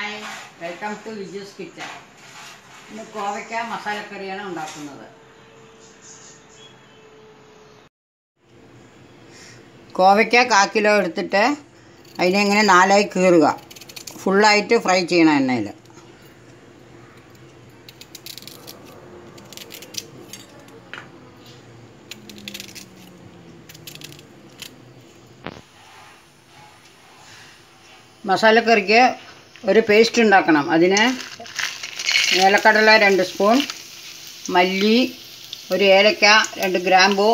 hi welcome to Viju's kitchen ഇന്ന് കോവയ്ക്ക മസാലക്കറിയാണ് ഉണ്ടാക്കുന്നത് കോവയ്ക്ക കാ കിലോ എടുത്തിട്ട് അതിനെ ഇങ്ങനെ നാലായി കീറുക ഫുള്ളായിട്ട് ഫ്രൈ ചെയ്യണം എണ്ണയിൽ മസാലക്കറിക്ക് ഒരു പേസ്റ്റ് ഉണ്ടാക്കണം അതിന് ഏലക്കടല രണ്ട് സ്പൂൺ മല്ലി ഒരു ഏലക്ക രണ്ട് ഗ്രാമ്പു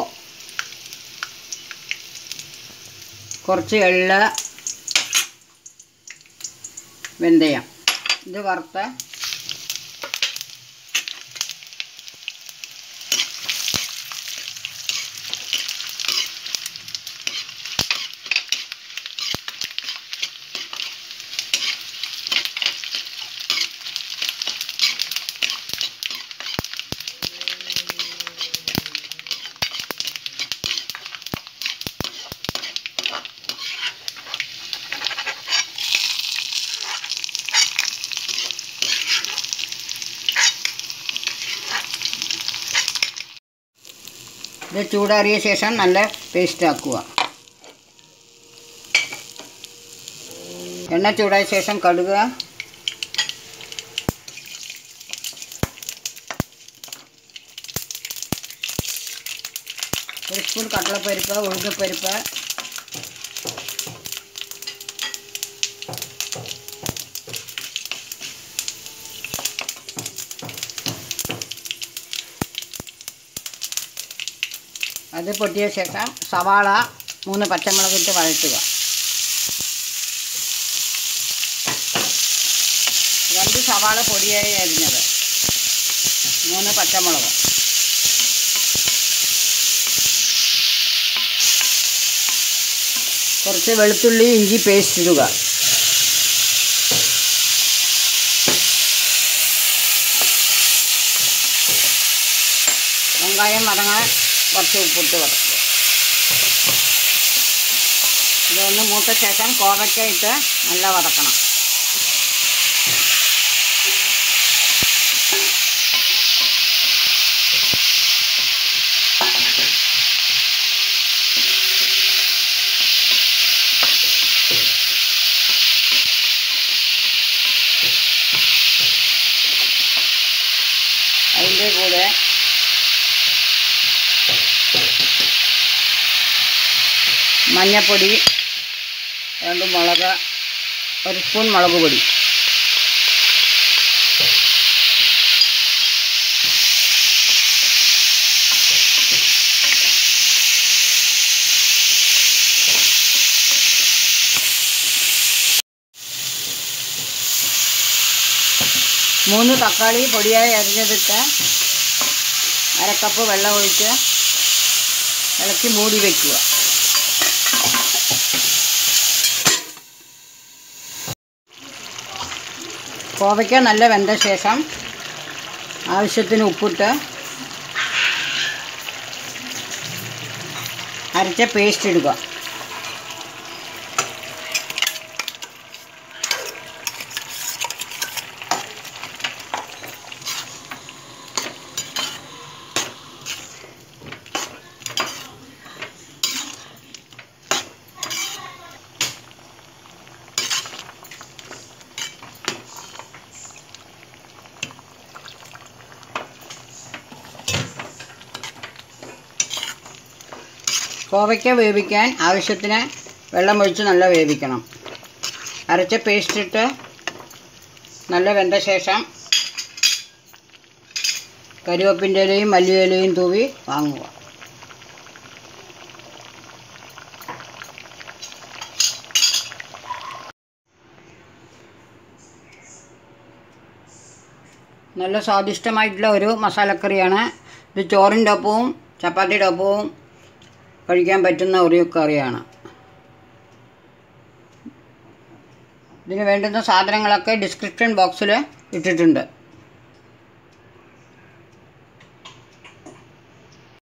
കുറച്ച് എള്ള് വെന്തയം ഇത് വറുത്ത് ഇത് ചൂടാറിയ ശേഷം നല്ല പേസ്റ്റ് ആക്കുക എണ്ണ ചൂടായ ശേഷം കടുക് ഒരു സ്പൂൺ കടലപ്പരിപ്പ് ഉഴുന്നപ്പരിപ്പ് അത് പൊട്ടിയ ശേഷം സവാള മൂന്ന് പച്ചമുളക് ഇട്ട് വഴറ്റുക രണ്ട് സവാള പൊടിയായി അരിഞ്ഞത് മൂന്ന് പച്ചമുളക് കുറച്ച് വെളുത്തുള്ളി ഇഞ്ചി പേസ്റ്റ് ഇടുക വെങ്കായം വറങ്ങാൻ കുറച്ച് ഉപ്പിട്ട് വറുക്കുക ഇതൊന്ന് മൂത്ത ശേഷം കോവയ്ക്ക ഇട്ട് നല്ല വറക്കണം അതിൻ്റെ കൂടെ മഞ്ഞപ്പൊടി രണ്ട് മുളക് ഒരു സ്പൂൺ മുളക് പൊടി മൂന്ന് തക്കാളി പൊടിയായി അരിഞ്ഞതിട്ട് അരക്കപ്പ് വെള്ളം ഒഴിച്ച് ഇളക്കി മൂടി വയ്ക്കുക കോവയ്ക്ക നല്ല വെന്ത ശേഷം ആവശ്യത്തിന് ഉപ്പിട്ട് അരച്ച പേസ്റ്റ് ഇടുക കോവയ്ക്ക വേവിക്കാൻ ആവശ്യത്തിന് വെള്ളമൊഴിച്ച് നല്ല വേവിക്കണം അരച്ച പേസ്റ്റ് ഇട്ട് നല്ല വെന്ത ശേഷം കരിവേപ്പിൻ്റെ ഇലയും മല്ലിയിലയും തൂവി വാങ്ങുക നല്ല സ്വാദിഷ്ടമായിട്ടുള്ള ഒരു മസാലക്കറിയാണ് ഇത് ചോറിൻ്റെ ഒപ്പവും ചപ്പാത്തിയുടെ ഒപ്പവും കഴിക്കാൻ പറ്റുന്ന ഒരു കറിയാണ് ഇതിന് വേണ്ടുന്ന സാധനങ്ങളൊക്കെ ഡിസ്ക്രിപ്ഷൻ ബോക്സിൽ ഇട്ടിട്ടുണ്ട്